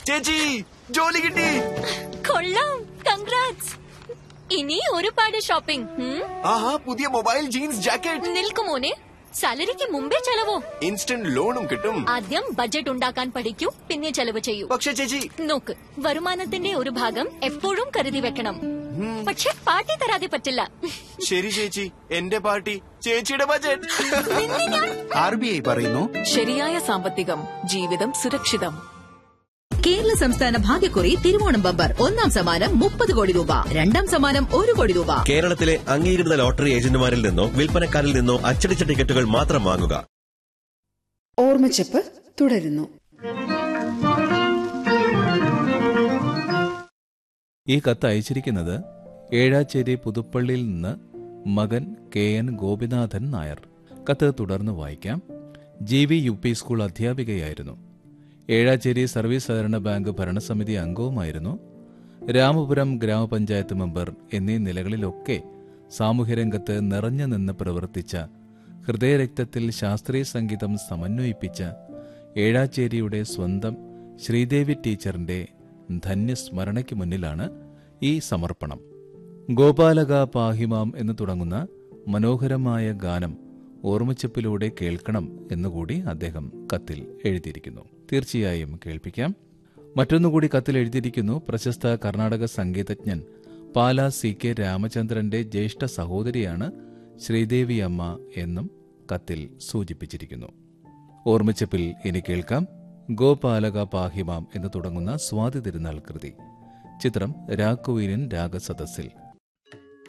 ചേച്ചി ജോലി കിട്ടി കൊള്ളാം കൺഗ്രാറ്റ്സ് ഇനി ഒരുപാട് ഷോപ്പിംഗ് ഉം? ആഹാ പുതിയ മൊബൈൽ ജീൻസ് ജാക്കറ്റ് നിൽക്കുമോനെ സാലറിക്ക് മുമ്പേ ചെലവോ ഇൻസ്റ്റന്റ് ലോണും കിട്ടും ആദ്യം ബഡ്ജറ്റ് ഉണ്ടാക്കാൻ പഠിക്കൂ പിന്നെ ചെലവ് ചെയ്യൂ പക്ഷെ ചേച്ചി നോക്ക് വരുമാനത്തിന്റെ ഒരു ഭാഗം എപ്പോഴും കരുതി വെക്കണം പക്ഷെ പാർട്ടി തരാതെ പറ്റില്ല ശരി ചേച്ചി എന്റെ പാർട്ടി ചേച്ചിയുടെ ബജറ്റ് നിന്നെ ഞാൻ ആർ ബി ഐ പറയുന്നു ശരിയായ സാമ്പത്തികം ജീവിതം സുരക്ഷിതം കേരള സംസ്ഥാന ഭാഗ്യക്കുറി തിരുവോണം ബമ്പർ ഒന്നാം സമ്മാനം മുപ്പത് കോടി രൂപ രണ്ടാം സമ്മാനം ഒരു കോടി രൂപ കേരളത്തിലെ അംഗീകൃത ലോട്ടറി ഏജന്റുമാരിൽ നിന്നോ വിൽപ്പനക്കാരിൽ നിന്നോ അച്ചടിച്ച ടിക്കറ്റുകൾ മാത്രം വാങ്ങുക ഓർമ്മച്ചപ്പ് തുടരുന്നു ഈ കത്ത് അയച്ചിരിക്കുന്നത് ഏഴാച്ചേരി പുതുപ്പള്ളിയിൽ നിന്ന് മകൻ കെ എൻ ഗോപിനാഥൻ നായർ കത്ത് തുടർന്ന് വായിക്കാം G V U P school അധ്യാപികയായിരുന്നു ഏഴാച്ചേരി സർവീസ് സഹകരണ ബാങ്ക് ഭരണസമിതി അംഗവുമായിരുന്നു രാമപുരം ഗ്രാമപഞ്ചായത്ത് മെമ്പർ എന്നീ നിലകളിലൊക്കെ സാമൂഹ്യരംഗത്ത് നിറഞ്ഞു നിന്ന് പ്രവർത്തിച്ച ഹൃദയരക്തത്തിൽ ശാസ്ത്രീയ സംഗീതം സമന്വയിപ്പിച്ച ഏഴാച്ചേരിയുടെ സ്വന്തം ശ്രീദേവി ടീച്ചറിന്റെ ധന്യസ്മരണയ്ക്ക് മുന്നിലാണ് ഈ സമർപ്പണം ഗോപാലക പാഹിമാം എന്ന് തുടങ്ങുന്ന മനോഹരമായ ഗാനം ഓർമ്മച്ചപ്പിലൂടെ കേൾക്കണം എന്നുകൂടി അദ്ദേഹം കത്തിൽ എഴുതിയിരിക്കുന്നു തീർച്ചയായും കേൾപ്പിക്കാം മറ്റൊന്നുകൂടി കത്തിൽ എഴുതിയിരിക്കുന്നു പ്രശസ്ത കർണാടക സംഗീതജ്ഞൻ പാല സി കെ രാമചന്ദ്രന്റെ ജ്യേഷ്ഠ സഹോദരിയാണ് ശ്രീദേവി അമ്മ എന്നും കത്തിൽ സൂചിപ്പിച്ചിരിക്കുന്നു ഓർമ്മച്ചപ്പിൽ ഇനി കേൾക്കാം ഗോപാലക പാഹിമാം എന്ന് തുടങ്ങുന്ന സ്വാതി തിരുനാൾ കൃതി ചിത്രം രാഘുവീരൻ രാഗസദസ്സിൽ